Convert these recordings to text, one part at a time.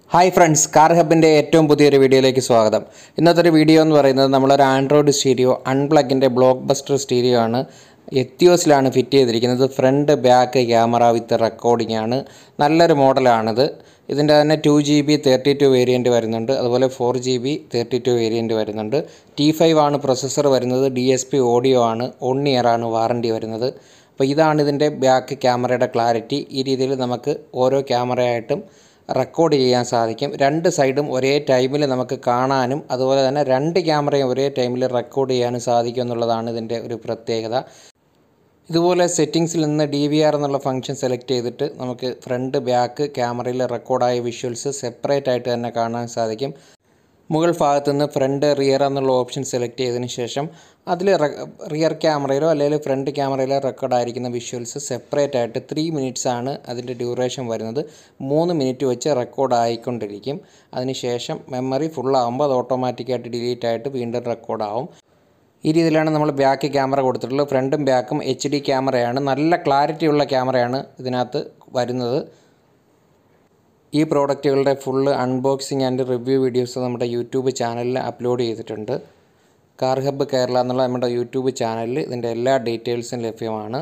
hi friends car ഹബിൻ്റെ ഏറ്റവും പുതിയൊരു വീഡിയോയിലേക്ക് സ്വാഗതം ഇന്നത്തെ ഒരു വീഡിയോ എന്ന് പറയുന്നത് നമ്മളൊരു ആൻഡ്രോയിഡ് സ്റ്റീരിയോ അൺപ്ലഗിൻ്റെ ബ്ലോക്ക് ബസ്റ്റർ സ്റ്റീരിയോ ആണ് എത്തിയോസിലാണ് ഫിറ്റ് ചെയ്തിരിക്കുന്നത് front back camera with recording ആണ് നല്ലൊരു മോഡലാണിത് ഇതിൻ്റെ തന്നെ two G B thirty two variant വരുന്നുണ്ട് അതുപോലെ four G B thirty two variant വരുന്നുണ്ട് ടി ഫൈവ് ആണ് പ്രൊസസ്സർ വരുന്നത് ഡി എസ് പി ഓഡിയോ ആണ് വൺ ഇയർ ആണ് വാറണ്ടി വരുന്നത് അപ്പോൾ ഇതാണ് ഇതിൻ്റെ ബാക്ക് ക്യാമറയുടെ ക്ലാരിറ്റി ഈ രീതിയിൽ നമുക്ക് ഓരോ ക്യാമറയായിട്ടും റെക്കോർഡ് ചെയ്യാൻ സാധിക്കും രണ്ട് സൈഡും ഒരേ ടൈമിൽ നമുക്ക് കാണാനും അതുപോലെ തന്നെ രണ്ട് ക്യാമറയും ഒരേ ടൈമിൽ റെക്കോർഡ് ചെയ്യാനും സാധിക്കും എന്നുള്ളതാണ് ഇതിൻ്റെ ഒരു പ്രത്യേകത ഇതുപോലെ സെറ്റിങ്സിൽ നിന്ന് ഡി വി ആർ എന്നുള്ള ഫംഗ്ഷൻ സെലക്ട് ചെയ്തിട്ട് നമുക്ക് ഫ്രണ്ട് ബാക്ക് ക്യാമറയിൽ റെക്കോർഡായ വിഷ്വൽസ് സെപ്പറേറ്റ് ആയിട്ട് തന്നെ കാണാൻ സാധിക്കും മുകൾ ഭാഗത്തു നിന്ന് ഫ്രണ്ട് റിയർ എന്നുള്ള ഓപ്ഷൻ സെലക്ട് ചെയ്തതിന് ശേഷം അതിൽ റിയർ ക്യാമറയിലോ അല്ലെങ്കിൽ ഫ്രണ്ട് ക്യാമറയിലോ റെക്കോർഡായിരിക്കുന്ന വിഷ്വൽസ് സെപ്പറേറ്റ് ആയിട്ട് ത്രീ മിനിറ്റ്സ് ആണ് അതിൻ്റെ ഡ്യൂറേഷൻ വരുന്നത് മൂന്ന് മിനിറ്റ് വെച്ച് റെക്കോർഡ് ആയിക്കൊണ്ടിരിക്കും അതിനുശേഷം മെമ്മറി ഫുള്ളാകുമ്പോൾ അത് ഓട്ടോമാറ്റിക്കായിട്ട് ഡിലീറ്റ് ആയിട്ട് വീണ്ടും റെക്കോർഡാവും ഈ രീതിയിലാണ് നമ്മൾ ബാക്ക് ക്യാമറ കൊടുത്തിട്ടുള്ളത് ഫ്രണ്ടും ബാക്കും എച്ച് ഡി ക്യാമറയാണ് നല്ല ക്ലാരിറ്റി ഉള്ള ക്യാമറയാണ് ഇതിനകത്ത് വരുന്നത് ഈ പ്രോഡക്റ്റുകളുടെ full unboxing and review videos നമ്മുടെ യൂട്യൂബ് ചാനലിൽ അപ്ലോഡ് ചെയ്തിട്ടുണ്ട് കാർ ഹബ്ബ് കേരള എന്നുള്ള നമ്മുടെ യൂട്യൂബ് ചാനലിൽ ഇതിൻ്റെ എല്ലാ ഡീറ്റെയിൽസും ലഭ്യമാണ്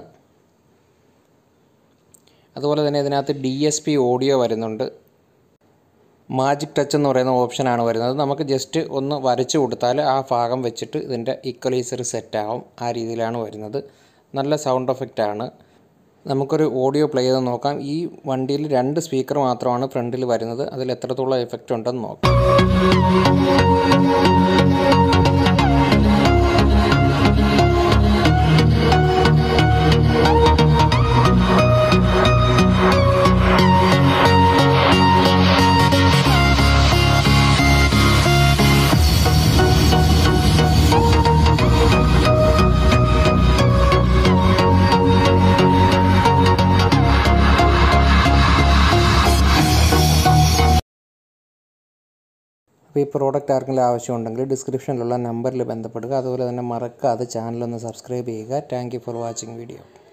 അതുപോലെ തന്നെ ഇതിനകത്ത് ഡി എസ് പി ഓഡിയോ വരുന്നുണ്ട് മാജിക് ടച്ച് എന്ന് പറയുന്ന ഓപ്ഷനാണ് വരുന്നത് നമുക്ക് ജസ്റ്റ് ഒന്ന് വരച്ചു കൊടുത്താൽ ആ ഭാഗം വെച്ചിട്ട് ഇതിൻ്റെ ഇക്വലൈസർ സെറ്റാവും ആ രീതിയിലാണ് വരുന്നത് നല്ല സൗണ്ട് എഫക്റ്റാണ് നമുക്കൊരു ഓഡിയോ പ്ലേ ചെയ്ത് നോക്കാം ഈ വണ്ടിയിൽ രണ്ട് സ്പീക്കർ മാത്രമാണ് ഫ്രണ്ടിൽ വരുന്നത് അതിൽ എത്രത്തോളം എഫക്റ്റ് ഉണ്ടെന്ന് നോക്കാം അപ്പോൾ ഈ പ്രോഡക്റ്റ് ആർക്കെങ്കിലും ആവശ്യമുണ്ടെങ്കിൽ ഡിസ്ക്രിപ്ഷനിലുള്ള നമ്പറിൽ ബന്ധപ്പെടുക അതുപോലെ തന്നെ മറക്കാതെ ചാനലൊന്ന് സബ്സ്ക്രൈബ് ചെയ്യുക താങ്ക് ഫോർ വാച്ചിങ് വീഡിയോ